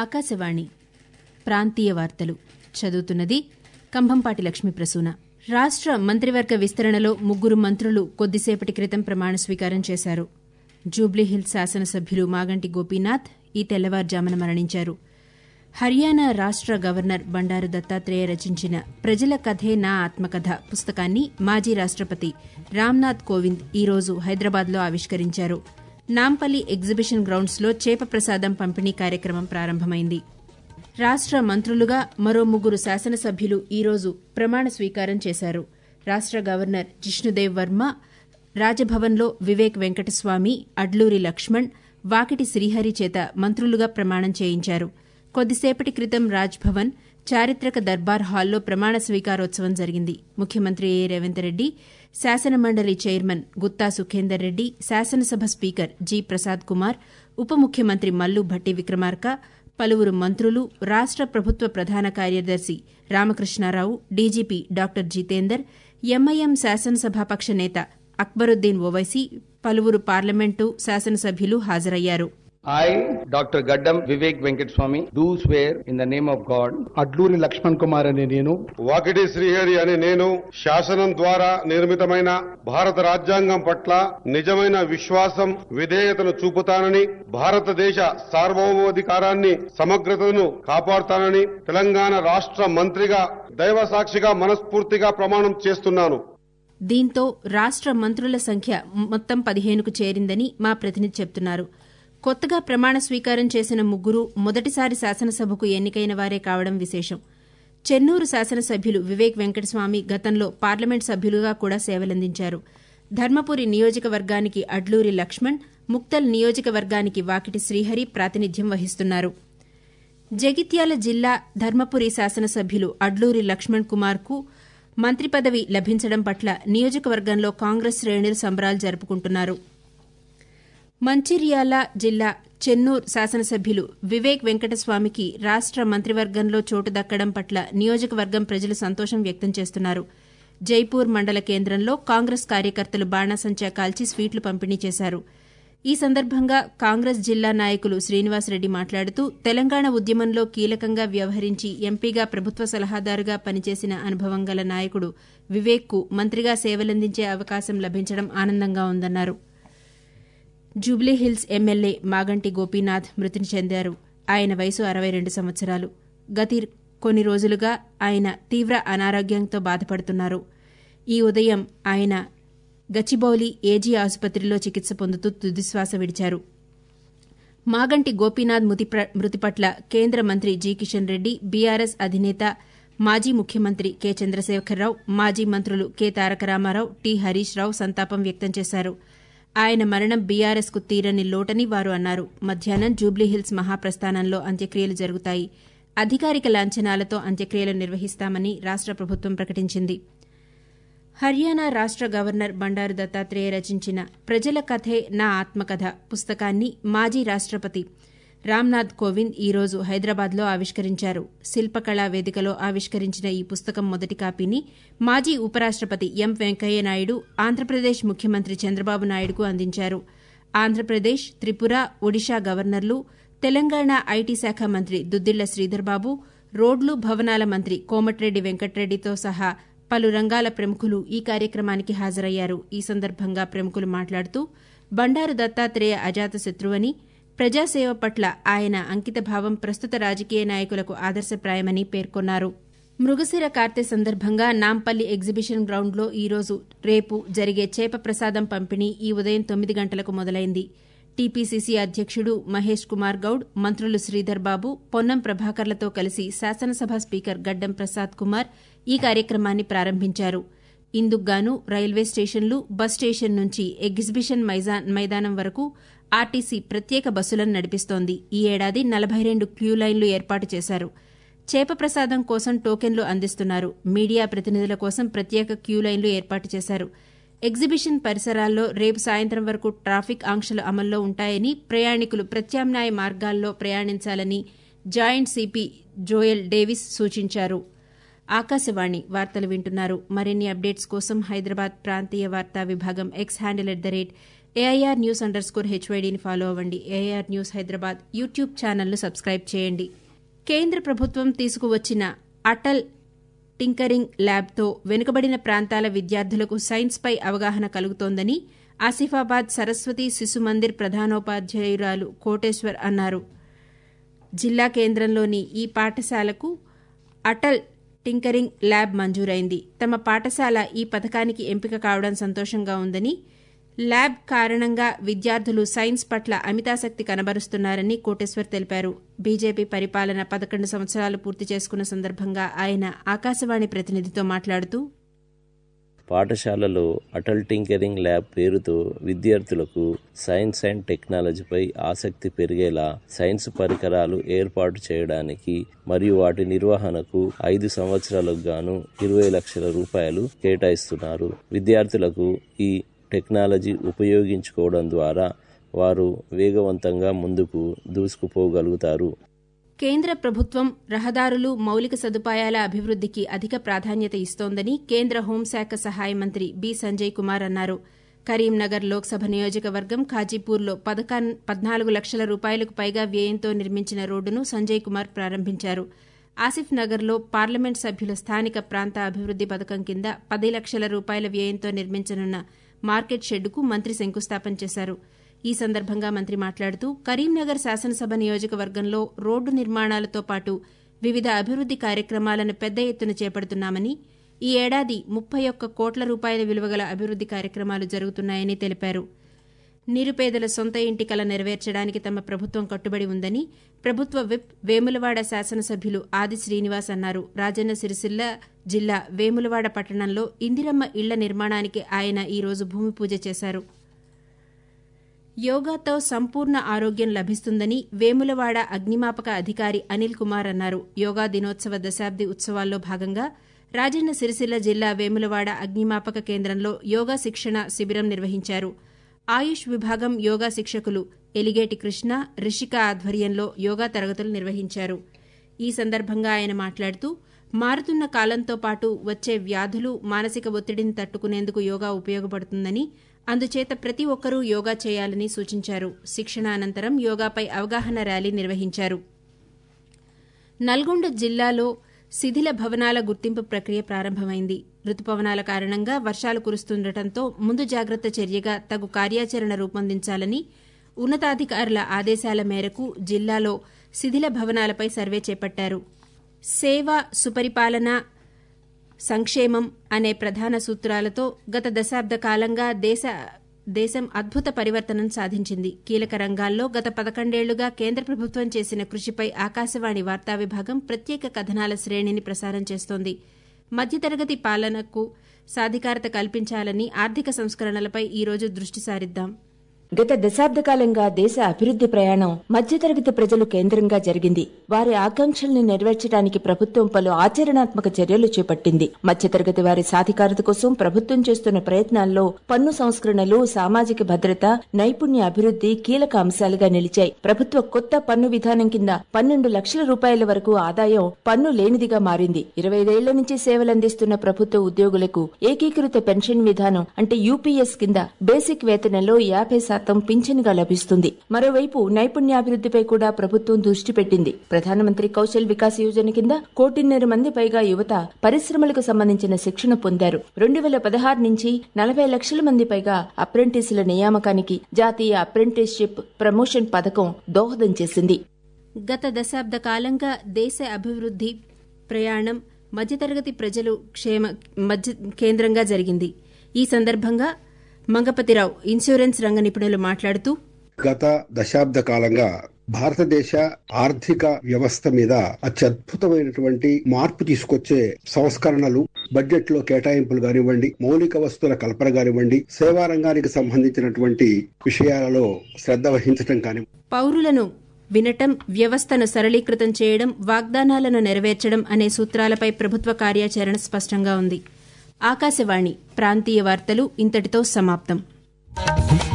ఆకాశవాణి ప్రాంతీయ వార్తలు చదువుతున్నది కంభంపాటి లక్ష్మీ ప్రసూన రాష్ట్ర మంత్రివర్గ విస్తరణలో ముగ్గురు మంత్రులు కొద్దిసేపటి క్రితం ప్రమాణ స్వీకారం చేశారు జూబ్లీహిల్స్ శాసనసభ్యులు మాగంటి గోపీనాథ్ ఈ తెల్లవారుజామున మరణించారు హర్యానా రాష్ట్ర గవర్నర్ బండారు దత్తాత్రేయ రచించిన ప్రజల కథే నా ఆత్మకథ పుస్తకాన్ని మాజీ రాష్టపతి రామ్నాథ్ కోవింద్ ఈ రోజు హైదరాబాద్లో ఆవిష్కరించారు నాంపల్లి ఎగ్జిబిషన్ గ్రౌండ్స్లో చేప ప్రసాదం పంపిణీ కార్యక్రమం ప్రారంభమైంది రాష్ట్ర మంత్రులుగా మరో ముగ్గురు శాసనసభ్యులు ఈ రోజు ప్రమాణ స్వీకారం చేశారు రాష్ట్ర గవర్నర్ జిష్ణుదేవ్ వర్మ రాజభవన్లో వివేక్ వెంకటస్వామి అడ్లూరి లక్ష్మణ్ వాకిటి శ్రీహరి చేత మంత్రులుగా ప్రమాణం చేయించారు కొద్దిసేపటి క్రితం రాజ్భవన్ చారిత్రక దర్బార్ హాల్లో ప్రమాణ స్వీకారోత్సవం జరిగింది ముఖ్యమంత్రి ఏ రేవంత్ రెడ్డి శాసనమండలి చైర్మన్ గుత్తా సుఖేందర్ రెడ్డి శాసనసభ స్పీకర్ జి ప్రసాద్ కుమార్ ఉప ముఖ్యమంత్రి మల్లు భట్టి విక్రమార్క పలువురు మంత్రులు రాష్ట ప్రభుత్వ ప్రధాన కార్యదర్శి Ramakrishna Rao DGP doctor Jitender MIM శాసనసభాపక్ష నేత అక్బరుద్దీన్ ఓవైసీ పలువురు పార్లమెంటు శాసనసభ్యులు హాజరయ్యారు I, Dr. Gaddam Vivek Venkateswamy, do swear in the name of God Adluri Laxman Kumar అనే నేను వాకిటి శ్రీహరి అనే నేను శాసనం ద్వారా నిర్మితమైన భారత రాజ్యాంగం పట్ల నిజమైన విశ్వాసం విధేయతను చూపుతానని భారతదేశ సార్వభౌమాధికారాన్ని సమగ్రతను కాపాడుతానని తెలంగాణ రాష్ట్ర మంత్రిగా దైవ సాక్షిగా మనస్ఫూర్తిగా ప్రమాణం చేస్తున్నాను దీంతో రాష్ట్ర మంత్రుల సంఖ్య మొత్తం పదిహేనుకు చేరిందని మా ప్రతినిధి చెబుతున్నారు కొత్తగా ప్రమాణ స్వీకారం చేసిన ముగ్గురు మొదటిసారి శాసనసభకు ఎన్నికైన వారే కావడం విశేషం చెన్నూరు శాసనసభ్యులు వివేక్ వెంకటస్వామి గతంలో పార్లమెంట్ సభ్యులుగా కూడా సేవలందించారు ధర్మపురి నియోజకవర్గానికి అడ్లూరి లక్ష్మణ్ ముక్తల్ నియోజకవర్గానికి వాకిటి శ్రీహరి ప్రాతినిధ్యం వహిస్తున్నారు జగిత్యాల జిల్లా ధర్మపురి శాసనసభ్యులు అడ్లూరి లక్ష్మణ్ కుమార్కు మంత్రి పదవి లభించడం పట్ల నియోజకవర్గంలో కాంగ్రెస్ శ్రేణులు సంబరాలు జరుపుకుంటున్నారు మంచిర్యాల జిల్లా చెన్నూర్ శాసనసభ్యులు వివేక్ వెంకటస్వామికి రాష్ట మంత్రివర్గంలో చోటు దక్కడం పట్ల నియోజకవర్గం ప్రజలు సంతోషం వ్యక్తం చేస్తున్నారు జైపూర్ మండల కేంద్రంలో కాంగ్రెస్ కార్యకర్తలు బాణాసంచా కాల్చి స్వీట్లు పంపిణీ చేశారు ఈ సందర్భంగా కాంగ్రెస్ జిల్లా నాయకులు శ్రీనివాసరెడ్డి మాట్లాడుతూ తెలంగాణ ఉద్యమంలో కీలకంగా వ్యవహరించి ఎంపీగా ప్రభుత్వ సలహాదారుగా పనిచేసిన అనుభవం గల నాయకుడు వివేక్కు మంత్రిగా సేవలందించే అవకాశం లభించడం ఆనందంగా ఉందన్నారు జూబ్లీహిల్స్ ఎమ్మెల్యే మాగంటి గోపీనాథ్ మృతి చెందారు ఆయన వయసు అరవై రెండు సంవత్సరాలు గతి కొన్ని రోజులుగా ఆయన తీవ్ర అనారోగ్యంతో బాధపడుతున్నారు ఈ ఉదయం ఆయన గచ్చిబౌలి ఏజీ ఆసుపత్రిలో చికిత్స పొందుతూ తుదిశ్వాస విడిచారు మాగంటి గోపీనాథ్ మృతి పట్ల కేంద్ర మంత్రి జి కిషన్ రెడ్డి బీఆర్ఎస్ అధినేత మాజీ ముఖ్యమంత్రి కె చంద్రశేఖరరావు మాజీ మంత్రులు కె తారక రామారావు టి హరీష్ రావు సంతాపం వ్యక్తం చేశారు ఆయన మరణం బీఆర్ఎస్ కు తీరని లోటని వారు అన్నారు మధ్యాహ్నం జూబ్లీహిల్స్ మహాప్రస్థానంలో అంత్యక్రియలు జరుగుతాయి అధికారిక లాంఛనాలతో అంత్యక్రియలు నిర్వహిస్తామని రాష్ట ప్రభుత్వం ప్రకటించింది హర్యానా రాష్ట గవర్నర్ బండారు దత్తాత్రేయ రచించిన ప్రజల కథే నా ఆత్మకథ పుస్తకాన్ని మాజీ రాష్టపతి రామ్నాథ్ కోవింద్ ఈ రోజు హైదరాబాద్లో ఆవిష్కరించారు శిల్పకళా వేదికలో ఆవిష్కరించిన ఈ పుస్తకం మొదటి కాపీని మాజీ ఉపరాష్టపతి ఎం వెంకయ్యనాయుడు ఆంధ్రప్రదేశ్ ముఖ్యమంత్రి చంద్రబాబు నాయుడుకు అందించారు ఆంధ్రప్రదేశ్ త్రిపుర ఒడిషా గవర్నర్లు తెలంగాణ ఐటీ శాఖ మంత్రి దుద్దిళ్ల శ్రీధర్బాబు రోడ్లు భవనాల మంత్రి కోమటిరెడ్డి వెంకటరెడ్డితో సహా పలు రంగాల ప్రముఖులు ఈ కార్యక్రమానికి హాజరయ్యారు ఈ సందర్భంగా ప్రముఖులు మాట్లాడుతూ బండారు దత్తాత్రేయ అజాతశత్రువని ప్రజాసేవ పట్ల ఆయన అంకితభావం ప్రస్తుత రాజకీయ నాయకులకు ఆదర్శప్రాయమని పేర్కొన్నారు మృగశిర కార్తె సందర్భంగా నాంపల్లి ఎగ్జిబిషన్ గ్రౌండ్లో ఈరోజు రేపు జరిగే చేప ప్రసాదం పంపిణీ ఈ ఉదయం తొమ్మిది గంటలకు మొదలైంది టీపీసీసీ అధ్యక్షుడు మహేష్ కుమార్ గౌడ్ మంత్రులు శ్రీధర్ బాబు పొన్నం ప్రభాకర్లతో కలిసి శాసనసభ స్పీకర్ గడ్డం ప్రసాద్ కుమార్ ఈ కార్యక్రమాన్ని ప్రారంభించారు ఇందుకుగాను రైల్వే స్టేషన్లు బస్ స్టేషన్ నుంచి ఎగ్జిబిషన్ మైదానం వరకు ఆర్టీసీ ప్రత్యేక బస్సులను నడిపిస్తోంది ఈ ఏడాది నలభై రెండు క్యూ లైన్లు ఏర్పాటు చేశారు చేప ప్రసాదం కోసం టోకెన్లు అందిస్తున్నారు మీడియా ప్రతినిధుల కోసం ప్రత్యేక క్యూ లైన్లు ఏర్పాటు చేశారు ఎగ్జిబిషన్ పరిసరాల్లో రేపు సాయంత్రం వరకు ట్రాఫిక్ ఆంక్షలు అమల్లో ఉంటాయని ప్రయాణికులు ప్రత్యామ్నాయ మార్గాల్లో ప్రయాణించాలని జాయింట్ సిపి జోయల్ డేవిస్ సూచించారు ఆకాశవాణి వార్తలు వింటున్నారు మరిన్ని అప్డేట్స్ కోసం హైదరాబాద్ ప్రాంతీయ వార్తా విభాగం X handle at the rate AIR news under score హెచ్వైడీని ఫాలో అవ్వండి ఏఐఆర్ న్యూస్ హైదరాబాద్ యూట్యూబ్ ఛానల్ను సబ్స్క్రైబ్ చేయండి కేంద్ర ప్రభుత్వం తీసుకువచ్చిన అటల్ టింకరింగ్ ల్యాబ్తో వెనుకబడిన ప్రాంతాల విద్యార్థులకు సైన్స్పై అవగాహన కలుగుతోందని ఆసిఫాబాద్ సరస్వతి శిశు మందిర్ ప్రధానోపాధ్యాయురాలు కోటేశ్వర్ అన్నారు జిల్లా కేంద్రంలోని ఈ పాఠశాలకు అటల్ టింకరింగ్ ల్యాబ్ మంజూరైంది తమ పాఠశాల ఈ పథకానికి ఎంపిక కావడం సంతోషంగా ఉందని ల్యాబ్ కారణంగా విద్యార్థులు సైన్స్ పట్ల అమితాసక్తి కనబరుస్తున్నారని కోటేశ్వర్ తెలిపారు బీజేపీ పరిపాలన పదకొండు సంవత్సరాలు పూర్తి చేసుకున్న సందర్భంగా ఆయన ఆకాశవాణి ప్రతినిధితో మాట్లాడుతూ పాఠశాలలో అటల్ టింకరింగ్ ల్యాబ్ పేరుతో విద్యార్థులకు సైన్స్ అండ్ టెక్నాలజీపై ఆసక్తి పెరిగేలా సైన్స్ పరికరాలు ఏర్పాటు చేయడానికి మరియు వాటి నిర్వహణకు ఐదు సంవత్సరాలకు గాను ఇరవై లక్షల రూపాయలు కేటాయిస్తున్నారు విద్యార్థులకు ఈ టెక్నాలజీ ఉపయోగించుకోవడం ద్వారా వారు వేగవంతంగా ముందుకు దూసుకుపోగలుగుతారు కేంద్ర ప్రభుత్వం రహదారులు మౌలిక సదుపాయాల అభివృద్దికి అధిక ప్రాధాన్యత ఇస్తోందని కేంద్ర హోంశాఖ సహాయ మంత్రి బి సంజయ్ కుమార్ అన్నారు కరీంనగర్ లోక్సభ నియోజకవర్గం ఖాజీపూర్లో పద్నాలుగు లక్షల రూపాయలకు పైగా వ్యయంతో నిర్మించిన రోడ్డును సంజయ్ కుమార్ ప్రారంభించారు ఆసిఫ్ నగర్లో పార్లమెంట్ సభ్యుల స్థానిక ప్రాంత అభివృద్ది పథకం కింద పది లక్షల రూపాయల వ్యయంతో నిర్మించనున్న మార్కెట్ షెడ్డుకు మంత్రి శంకుస్థాపన చేశారు ఈ సందర్భంగా మంత్రి మాట్లాడుతూ కరీంనగర్ శాసనసభ నియోజకవర్గంలో రోడ్డు నిర్మాణాలతో పాటు వివిధ అభివృద్ది కార్యక్రమాలను పెద్ద ఎత్తున చేపడుతున్నామని ఈ ఏడాది ముప్పై ఒక్క కోట్ల రూపాయల విలువగల అభివృద్ది కార్యక్రమాలు జరుగుతున్నాయని తెలిపారు నిరుపేదల సొంత ఇంటి కల నెరవేర్చడానికి తమ ప్రభుత్వం కట్టుబడి ఉందని ప్రభుత్వ విప్ వేములవాడ శాసనసభ్యులు ఆది శ్రీనివాస్ అన్నారు రాజన్న సిరిసిల్ల జిల్లా వేములవాడ పట్టణంలో ఇందిరమ్మ ఇళ్ల నిర్మాణానికి ఆయన ఈ రోజు భూమి పూజ చేశారు యోగాతో సంపూర్ణ ఆరోగ్యం లభిస్తుందని వేములవాడ అగ్నిమాపక అధికారి అనిల్ కుమార్ అన్నారు యోగా దినోత్సవ దశాబ్ది ఉత్సవాల్లో భాగంగా రాజన్న సిరిసిల్ల జిల్లా వేములవాడ అగ్నిమాపక కేంద్రంలో యోగా శిక్షణ శిబిరం నిర్వహించారు ఆయుష్ విభాగం యోగా శిక్షకులు ఎలిగేటి కృష్ణ రిషిక ఆధ్వర్యంలో యోగా తరగతులు నిర్వహించారు ఈ సందర్భంగా ఆయన మాట్లాడుతూ మారుతున్న కాలంతో పాటు వచ్చే వ్యాధులు మానసిక ఒత్తిడిని తట్టుకునేందుకు యోగా ఉపయోగపడుతుందని అందుచేత ప్రతి ఒక్కరూ యోగా చేయాలని సూచించారు శిక్షణ అనంతరం యోగాపై అవగాహన ర్యాలీ నిర్వహించారు నల్గొండ జిల్లాలో శిథిల భవనాల గుర్తింపు ప్రక్రియ ప్రారంభమైంది రుతుపవనాల కారణంగా వర్షాలు కురుస్తుండటంతో ముందు జాగ్రత్త చర్యగా తగు కార్యాచరణ రూపొందించాలని ఉన్నతాధికారుల ఆదేశాల మేరకు జిల్లాలో శిథిల భవనాలపై సర్వే చేపట్టారు సేవ సుపరిపాలన సంక్షేమం అనే ప్రధాన సూత్రాలతో గత దశాబ్ద కాలంగా దేశ దేశం అద్భుత పరివర్తనను సాధించింది కీలక రంగాల్లో గత పదకొండేళ్లుగా కేంద్ర ప్రభుత్వం చేసిన కృషిపై ఆకాశవాణి వార్తా విభాగం ప్రత్యేక కథనాల శ్రేణిని ప్రసారం చేస్తోంది మధ్యతరగతి పాలనకు సాధికారత కల్పించాలని ఆర్థిక సంస్కరణలపై ఈ రోజు దృష్టి సారిద్దాం గత దశాబ్ద కాలంగా దేశ అభివృద్ది ప్రయాణం మధ్యతరగతి ప్రజలు కేంద్రంగా జరిగింది వారి ఆకాంక్షల్ని నెరవేర్చడానికి ప్రభుత్వం పలు ఆచరణాత్మక చర్యలు చేపట్టింది మధ్యతరగతి వారి సాధికారత కోసం ప్రభుత్వం చేస్తున్న ప్రయత్నాల్లో పన్ను సంస్కరణలు సామాజిక భద్రత నైపుణ్య అభివృద్ది కీలక అంశాలుగా నిలిచాయి ప్రభుత్వ కొత్త పన్ను విధానం కింద పన్నెండు లక్షల రూపాయల వరకు ఆదాయం పన్ను లేనిదిగా మారింది ఇరవై ఐదేళ్ల నుంచి సేవలందిస్తున్న ప్రభుత్వ ఉద్యోగులకు ఏకీకృత పెన్షన్ విధానం అంటే యూపీఎస్ కింద బేసిక్ వేతనంలో యాభై శాతం పింఛన్గా లభిస్తుంది మరోవైపు నైపుణ్యాభివృద్దిపై కూడా ప్రభుత్వం దృష్టి పెట్టింది ప్రధానమంత్రి కౌశల్ వికాస్ యోజన కింద కోటిన్నర మంది పైగా యువత పరిశ్రమలకు సంబంధించిన శిక్షణ పొందారు రెండు వేల పదహారు నుంచి నలభై లక్షల మంది పైగా అప్రెంటిస్ల నియామకానికి జాతీయ అప్రెంటిస్షిప్ ప్రమోషన్ పథకం దోహదం చేసింది గత దశాబ్ద కాలంగా దేశ అభివృద్ది ప్రయాణం మధ్యతరగతి ప్రజలు క్షేమ మధ్య కేంద్రంగా జరిగింది ఈ సందర్భంగా మంగపతిరావు ఇన్సూరెన్స్ రంగ నిపుణులు మాట్లాడుతూ గత దశాబ్ద కాలంగా భారతదేశ ఆర్థిక వ్యవస్థ మీద అత్యద్భుతమైనటువంటి మార్పు తీసుకొచ్చే సంస్కరణలు బడ్జెట్ లో కేటాయింపులు కానివ్వండి మౌలిక వస్తువుల కల్పన కానివ్వండి సేవా రంగానికి సంబంధించినటువంటి విషయాలలో శ్రద్ధ వహించటం కాని పౌరులను వినటం వ్యవస్థను సరళీకృతం చేయడం వాగ్దానాలను నెరవేర్చడం అనే సూత్రాలపై ప్రభుత్వ కార్యాచరణ స్పష్టంగా ఉంది ఆకాశవాణి ప్రాంతీయ వార్తలు ఇంతటితో సమాప్తం